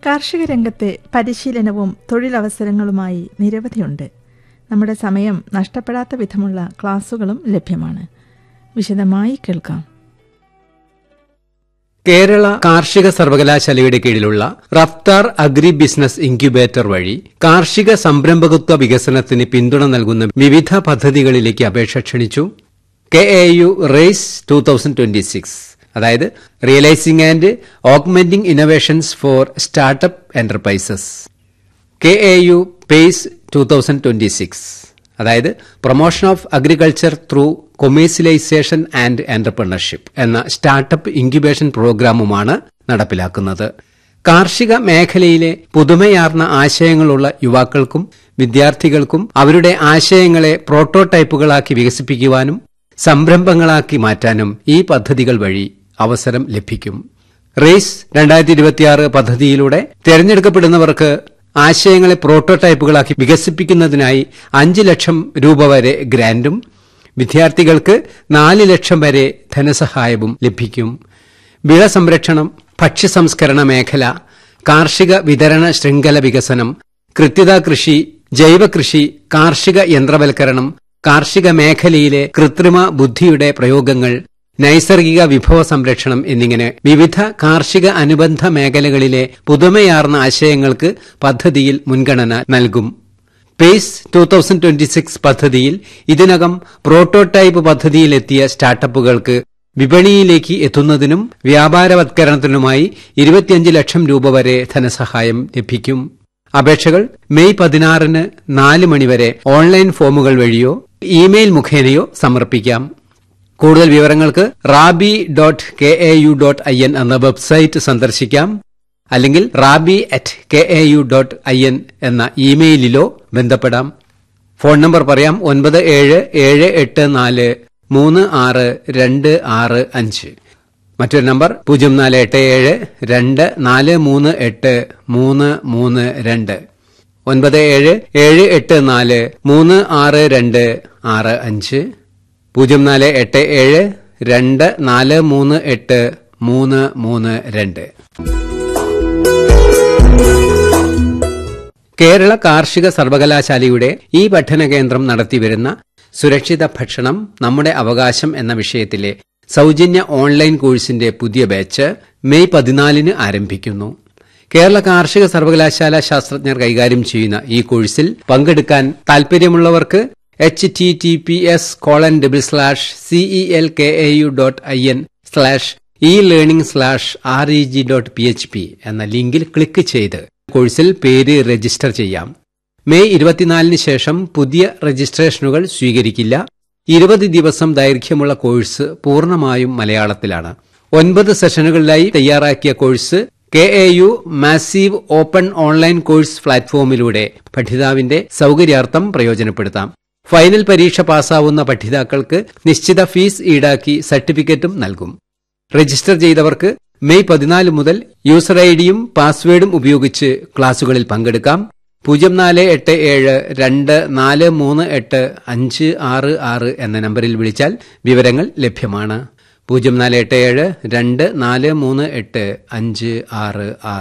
കാർഷിക രംഗത്തെ പരിശീലനവും തൊഴിലവസരങ്ങളുമായി നിരവധിയുണ്ട് നമ്മുടെ സമയം നഷ്ടപ്പെടാത്ത വിധമുള്ള ക്ലാസുകളും ലഭ്യമാണ് വിശദമായി കേൾക്കാം കേരള കാർഷിക സർവകലാശാലയുടെ കീഴിലുള്ള റഫ്താർ അഗ്രി ബിസിനസ് ഇൻക്യുബേറ്റർ വഴി കാർഷിക സംരംഭകത്വ വികസനത്തിന് പിന്തുണ നൽകുന്ന വിവിധ പദ്ധതികളിലേക്ക് അപേക്ഷ ക്ഷണിച്ചു K A U RACE two thousand twenty six അതായത് realising and augmenting innovations for startup enterprises K A U PACE two thousand twenty six അതായത് promotion of agriculture through commercialisation and entrepreneurship എന്ന സ്റ്റാർട്ടപ്പ് ഇൻക്യുബേഷൻ പ്രോഗ്രാമുമാണ് നടപ്പിലാക്കുന്നത് കാർഷിക മേഖലയിലെ പുതുമയാർന്ന ആശയങ്ങളുള്ള യുവാക്കൾക്കും വിദ്യാർത്ഥികൾക്കും അവരുടെ ആശയങ്ങളെ പ്രോട്ടോടൈപ്പുകളാക്കി വികസിപ്പിക്കുവാനും സംരംഭങ്ങളാക്കി മാറ്റാനും ഈ പദ്ധതികൾ വഴി അവസരം ലഭിക്കും റേസ് രണ്ടായിരത്തി ഇരുപത്തിയാറ് പദ്ധതിയിലൂടെ തെരഞ്ഞെടുക്കപ്പെടുന്നവർക്ക് ആശയങ്ങളെ പ്രോട്ടോടൈപ്പുകളാക്കി വികസിപ്പിക്കുന്നതിനായി അഞ്ച് ലക്ഷം രൂപ വരെ ഗ്രാന്റും വിദ്യാർത്ഥികൾക്ക് നാല് ലക്ഷം വരെ ധനസഹായവും ലഭിക്കും വിള സംരക്ഷണം ഭക്ഷ്യസംസ്കരണ മേഖല കാർഷിക വിതരണ ശൃംഖല വികസനം കൃത്യത കൃഷി ജൈവകൃഷി കാർഷിക യന്ത്രവൽക്കരണം കാർഷിക മേഖലയിലെ കൃത്രിമ ബുദ്ധിയുടെ പ്രയോഗങ്ങൾ നൈസർഗിക വിഭവ സംരക്ഷണം എന്നിങ്ങനെ വിവിധ കാർഷിക അനുബന്ധ മേഖലകളിലെ പുതുമയാർന്ന ആശയങ്ങൾക്ക് പദ്ധതിയിൽ മുൻഗണന നൽകും PACE two thousand twenty six പദ്ധതിയിൽ ഇതിനകം പ്രോട്ടോടൈപ്പ് പദ്ധതിയിലെത്തിയ സ്റ്റാർട്ടപ്പുകൾക്ക് വിപണിയിലേക്ക് എത്തുന്നതിനും വ്യാപാരവത്കരണത്തിനുമായി ഇരുപത്തിയഞ്ച് ലക്ഷം രൂപ വരെ ധനസഹായം ലഭിക്കും അപേക്ഷകൾ മെയ് പതിനാറിന് നാല് മണിവരെ ഓൺലൈൻ ഫോമുകൾ വഴിയോ ഇമെയിൽ മുഖേനയോ സമർപ്പിക്കാം കൂടുതൽ വിവരങ്ങൾക്ക് RABI dot K A U dot I N എന്ന വെബ്സൈറ്റ് സന്ദർശിക്കാം അല്ലെങ്കിൽ RABI at K A U dot I N എന്ന ഇമെയിലിലോ ബന്ധപ്പെടാം ഫോൺ നമ്പർ പറയാം ഒൻപത് ഏഴ് ഏഴ് എട്ട് നാല് മൂന്ന് ആറ് രണ്ട് ആറ് അഞ്ച് മറ്റൊരു നമ്പർ പൂജ്യം നാല് എട്ട് ഏഴ് രണ്ട് നാല് മൂന്ന് എട്ട് മൂന്ന് മൂന്ന് രണ്ട് ഒൻപത് ഏഴ് ഏഴ് എട്ട് നാല് മൂന്ന് ആറ് രണ്ട് ആറ് അഞ്ച് പൂജ്യം നാല് എട്ട് ഏഴ് രണ്ട് നാല് മൂന്ന് എട്ട് മൂന്ന് മൂന്ന് രണ്ട് കേരള കാർഷിക സർവകലാശാലയുടെ ഈ പഠന കേന്ദ്രം നടത്തിവരുന്ന സുരക്ഷിത ഭക്ഷണം നമ്മുടെ അവകാശം എന്ന വിഷയത്തിലെ സൗജന്യ ഓൺലൈൻ കോഴ്സിന്റെ പുതിയ ബാച്ച് മെയ് പതിനാലിന് ആരംഭിക്കുന്നു കേരള കാർഷിക സർവകലാശാല ശാസ്ത്രജ്ഞർ കൈകാര്യം ചെയ്യുന്ന ഈ കോഴ്സിൽ പങ്കെടുക്കാൻ താൽപര്യമുള്ളവർക്ക് H T T P S colon double slash C E L K A U dot I N slash E learning slash R E G dot P H P എന്ന ലിങ്കിൽ ക്ലിക്ക് ചെയ്ത് കോഴ്സിൽ പേര് രജിസ്റ്റർ ചെയ്യാം മെയ് ഇരുപത്തിനാലിന് ശേഷം പുതിയ രജിസ്ട്രേഷനുകൾ സ്വീകരിക്കില്ല ഇരുപത് ദിവസം ദൈർഘ്യമുള്ള കോഴ്സ് പൂർണ്ണമായും മലയാളത്തിലാണ് ഒൻപത് സെഷനുകളിലായി തയ്യാറാക്കിയ course K A U massive open online course പ്ലാറ്റ്ഫോമിലൂടെ പഠിതാവിന്റെ സൗകര്യാർത്ഥം പ്രയോജനപ്പെടുത്താം ഫൈനൽ പരീക്ഷ പാസ്സാവുന്ന പഠിതാക്കൾക്ക് നിശ്ചിത ഫീസ് ഈടാക്കി സർട്ടിഫിക്കറ്റും നൽകും രജിസ്റ്റർ ചെയ്തവർക്ക് മെയ് പതിനാല് മുതൽ യൂസർ ഐ ഡിയും പാസ്വേഡും ഉപയോഗിച്ച് ക്ലാസുകളിൽ പങ്കെടുക്കാം പൂജ്യം നാല് എട്ട് ഏഴ് രണ്ട് നാല് മൂന്ന് എട്ട് അഞ്ച് ആറ് ആറ് എന്ന നമ്പറിൽ വിളിച്ചാൽ വിവരങ്ങൾ ലഭ്യമാണ് പൂജ്യം നാല് എട്ട് ഏഴ് രണ്ട് നാല് മൂന്ന് എട്ട് അഞ്ച് ആറ് ആറ്